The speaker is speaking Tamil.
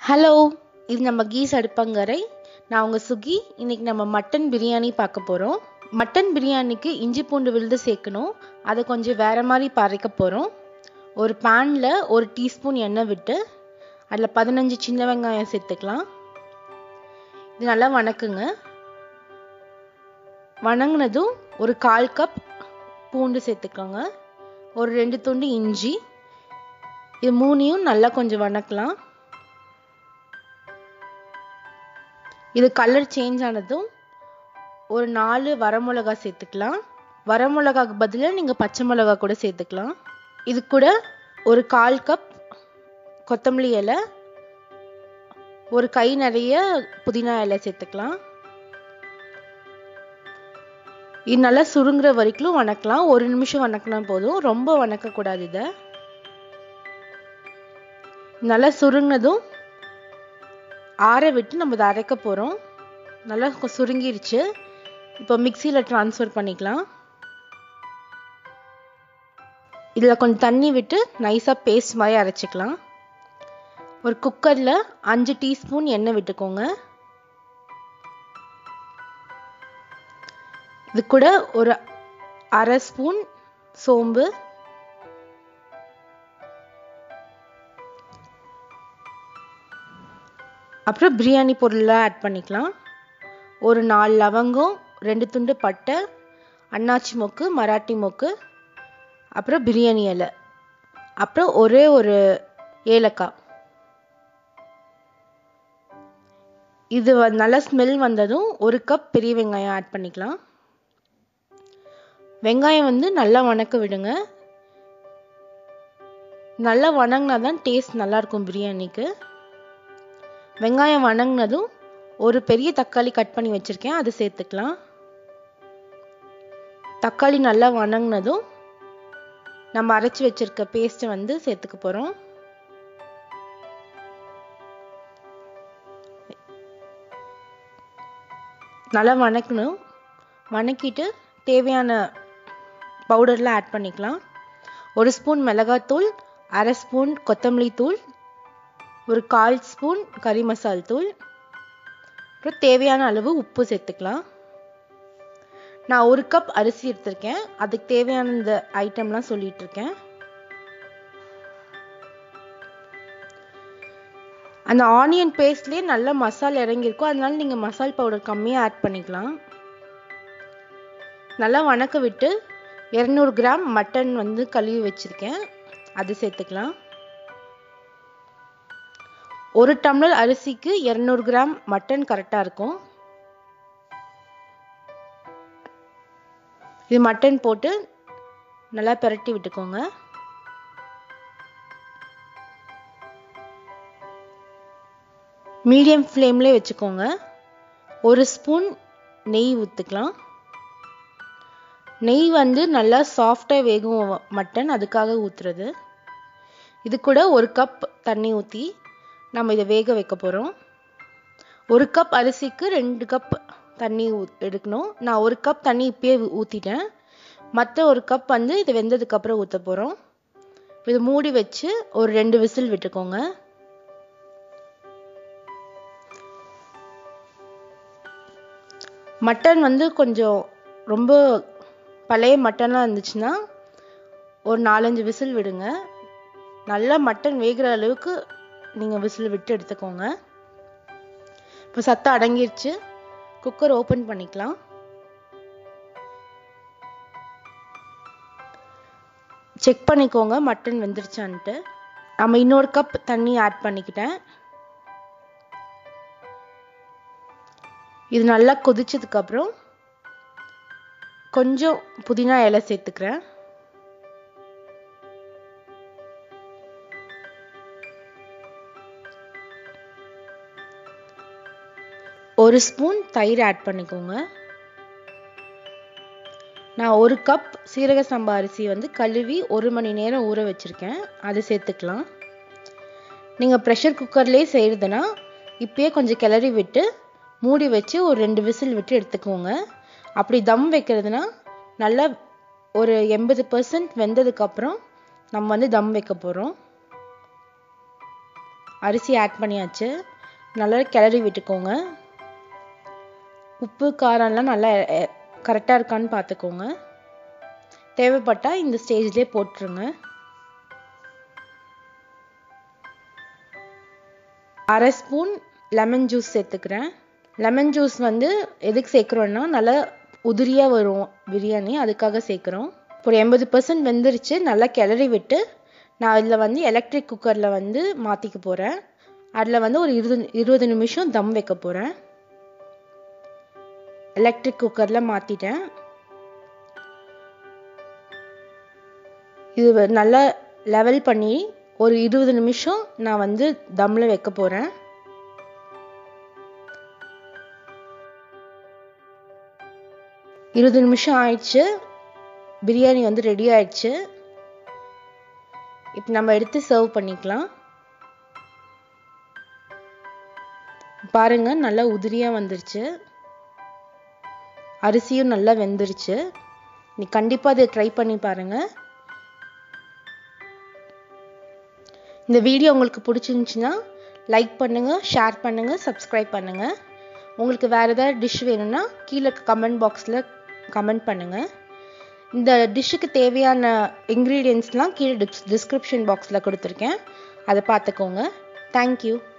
ஹலோ இது நம்ம கீஸ் அடுப்பங்கரை நான் உங்கள் சுகி இன்னைக்கு நம்ம மட்டன் பிரியாணி பார்க்க போகிறோம் மட்டன் பிரியாணிக்கு இஞ்சி பூண்டு விழுது சேர்க்கணும் அதை கொஞ்சம் வேறு மாதிரி பறைக்க போகிறோம் ஒரு பேனில் ஒரு டீஸ்பூன் எண்ணெய் விட்டு அதில் பதினஞ்சு சின்ன வெங்காயம் சேர்த்துக்கலாம் இது நல்லா வணக்குங்க வணங்கினதும் ஒரு கால் கப் பூண்டு சேர்த்துக்கோங்க ஒரு ரெண்டு துண்டு இஞ்சி இது மூணையும் நல்லா கொஞ்சம் வணக்கலாம் இது கலர் சேஞ்ச் ஆனதும் ஒரு நாலு வரமிளகா சேர்த்துக்கலாம் வரமிளகாக்கு பதிலாக நீங்கள் பச்சை மிளகா கூட சேர்த்துக்கலாம் இது கூட ஒரு கால் கப் கொத்தமல்லி இலை ஒரு கை நிறைய புதினா இலை சேர்த்துக்கலாம் இது நல்லா சுருங்குற வரைக்கும் வணக்கலாம் ஒரு நிமிஷம் வணக்கினா போதும் ரொம்ப வணக்கக்கூடாது இதை நல்லா சுருங்கினதும் ஆற விட்டு நம்ம இதை அரைக்க போகிறோம் நல்லா சுருங்கிருச்சு இப்போ மிக்சியில் ட்ரான்ஸ்ஃபர் பண்ணிக்கலாம் இதில் கொஞ்சம் தண்ணி விட்டு நைஸாக பேஸ்ட் மாதிரி அரைச்சிக்கலாம் ஒரு குக்கரில் அஞ்சு டீஸ்பூன் எண்ணெய் விட்டுக்கோங்க இது கூட ஒரு அரை ஸ்பூன் சோம்பு அப்புறம் பிரியாணி பொருள்லாம் ஆட் பண்ணிக்கலாம் ஒரு நாலு லவங்கம் ரெண்டு துண்டு பட்டை அன்னாச்சி மொக்கு மராட்டி மொக்கு அப்புறம் பிரியாணி இலை அப்புறம் ஒரே ஒரு ஏலக்காய் இது நல்ல ஸ்மெல் வந்ததும் ஒரு கப் பெரிய வெங்காயம் ஆட் பண்ணிக்கலாம் வெங்காயம் வந்து நல்லா வணக்க விடுங்க நல்லா வணங்கினா தான் டேஸ்ட் நல்லாயிருக்கும் பிரியாணிக்கு வெங்காயம் வணங்கினதும் ஒரு பெரிய தக்காளி கட் பண்ணி வச்சுருக்கேன் அதை சேர்த்துக்கலாம் தக்காளி நல்லா வணங்கினதும் நம்ம அரைச்சி வச்சிருக்க பேஸ்ட்டை வந்து சேர்த்துக்க போகிறோம் நல்லா வணக்கணும் வணக்கிட்டு தேவையான பவுடர்லாம் ஆட் பண்ணிக்கலாம் ஒரு ஸ்பூன் மிளகாத்தூள் அரை ஸ்பூன் கொத்தமல்லி தூள் ஒரு கால் ஸ்பூன் கறி மசால் தூள் அப்புறம் தேவையான அளவு உப்பு சேர்த்துக்கலாம் நான் ஒரு கப் அரிசி எடுத்திருக்கேன் அதுக்கு தேவையான இந்த ஐட்டம்லாம் சொல்லிட்டு இருக்கேன் அந்த ஆனியன் பேஸ்ட்லேயே நல்ல மசால் இறங்கியிருக்கும் அதனால நீங்கள் மசால் பவுடர் கம்மியாக ஆட் பண்ணிக்கலாம் நல்லா வணக்க விட்டு இரநூறு கிராம் மட்டன் வந்து கழுவி வச்சுருக்கேன் அது சேர்த்துக்கலாம் ஒரு டம்ளர் அரிசிக்கு இரநூறு கிராம் மட்டன் கரெக்டாக இருக்கும் இது மட்டன் போட்டு நல்லா பிரட்டி விட்டுக்கோங்க மீடியம் ஃப்ளேம்லேயே வச்சுக்கோங்க ஒரு ஸ்பூன் நெய் ஊற்றுக்கலாம் நெய் வந்து நல்லா சாஃப்டாக வேகும் மட்டன் அதுக்காக ஊற்றுறது இது கூட ஒரு கப் தண்ணி ஊற்றி நம்ம இதை வேக வைக்க போகிறோம் ஒரு கப் அரிசிக்கு ரெண்டு கப் தண்ணி எடுக்கணும் நான் ஒரு கப் தண்ணி இப்பயே ஊற்றிட்டேன் மற்ற ஒரு கப் வந்து இது வெந்ததுக்கப்புறம் ஊற்ற போகிறோம் இது மூடி வச்சு ஒரு ரெண்டு விசில் விட்டுக்கோங்க மட்டன் வந்து கொஞ்சம் ரொம்ப பழைய மட்டனாக இருந்துச்சுன்னா ஒரு நாலஞ்சு விசில் விடுங்க நல்லா மட்டன் வேகிற அளவுக்கு நீங்கள் விசில் விட்டு எடுத்துக்கோங்க இப்போ சத்தம் அடங்கிருச்சு குக்கர் ஓப்பன் பண்ணிக்கலாம் செக் பண்ணிக்கோங்க மட்டன் வெந்துருச்சான்ட்டு நம்ம இன்னொரு கப் தண்ணி ஆட் பண்ணிக்கிட்டேன் இது நல்லா கொதிச்சதுக்கப்புறம் கொஞ்சம் புதினா இலை சேர்த்துக்கிறேன் ஒரு ஸ்பூன் தயிர் ஆட் பண்ணிக்கோங்க நான் ஒரு கப் சீரக சம்பா அரிசி வந்து கழுவி ஒரு மணி நேரம் ஊற வச்சுருக்கேன் அதை சேர்த்துக்கலாம் நீங்கள் ப்ரெஷர் குக்கர்லேயே செய்கிறதுனா இப்பயே கொஞ்சம் கிளறி விட்டு மூடி வச்சு ஒரு ரெண்டு விசில் விட்டு எடுத்துக்கோங்க அப்படி தம் வைக்கிறதுனா நல்லா ஒரு எண்பது பர்சன்ட் வெந்ததுக்கப்புறம் நம்ம வந்து தம் வைக்க போகிறோம் அரிசி ஆட் பண்ணியாச்சு நல்லா கிளறி விட்டுக்கோங்க உப்பு காரம்லாம் நல்லா கரெக்டாக இருக்கான்னு பார்த்துக்கோங்க தேவைப்பட்டால் இந்த ஸ்டேஜ்லேயே போட்டுருங்க அரை ஸ்பூன் லெமன் ஜூஸ் சேர்த்துக்கிறேன் லெமன் ஜூஸ் வந்து எதுக்கு சேர்க்குறோன்னா நல்லா உதிரியாக வரும் பிரியாணி அதுக்காக சேர்க்குறோம் ஒரு எண்பது பர்சன்ட் வெந்துருச்சு நல்லா கிளறி விட்டு நான் இதில் வந்து எலக்ட்ரிக் குக்கரில் வந்து மாற்றிக்க போகிறேன் அதில் வந்து ஒரு இருபது இருபது நிமிஷம் தம் வைக்க போகிறேன் எலக்ட்ரிக் குக்கரில் மாற்றிட்டேன் இது நல்லா லெவல் பண்ணி ஒரு இருபது நிமிஷம் நான் வந்து தம்மில் வைக்க போகிறேன் இருபது நிமிஷம் ஆயிடுச்சு பிரியாணி வந்து ரெடி ஆயிடுச்சு இப்போ நம்ம எடுத்து சர்வ் பண்ணிக்கலாம் பாருங்க நல்லா உதிரியாக வந்துருச்சு அரிசியும் நல்லா வெந்துருச்சு நீ கண்டிப்பாக அதை ட்ரை பண்ணி பாருங்கள் இந்த வீடியோ உங்களுக்கு பிடிச்சிருந்துச்சுன்னா லைக் பண்ணுங்கள் ஷேர் பண்ணுங்கள் சப்ஸ்கிரைப் பண்ணுங்கள் உங்களுக்கு வேறு ஏதாவது டிஷ் வேணும்னா கீழே கமெண்ட் பாக்ஸில் கமெண்ட் பண்ணுங்கள் இந்த டிஷ்ஷுக்கு தேவையான இன்க்ரீடியன்ஸ்லாம் கீழே டிஸ் டிஸ்கிரிப்ஷன் பாக்ஸில் கொடுத்துருக்கேன் அதை பார்த்துக்கோங்க தேங்க்யூ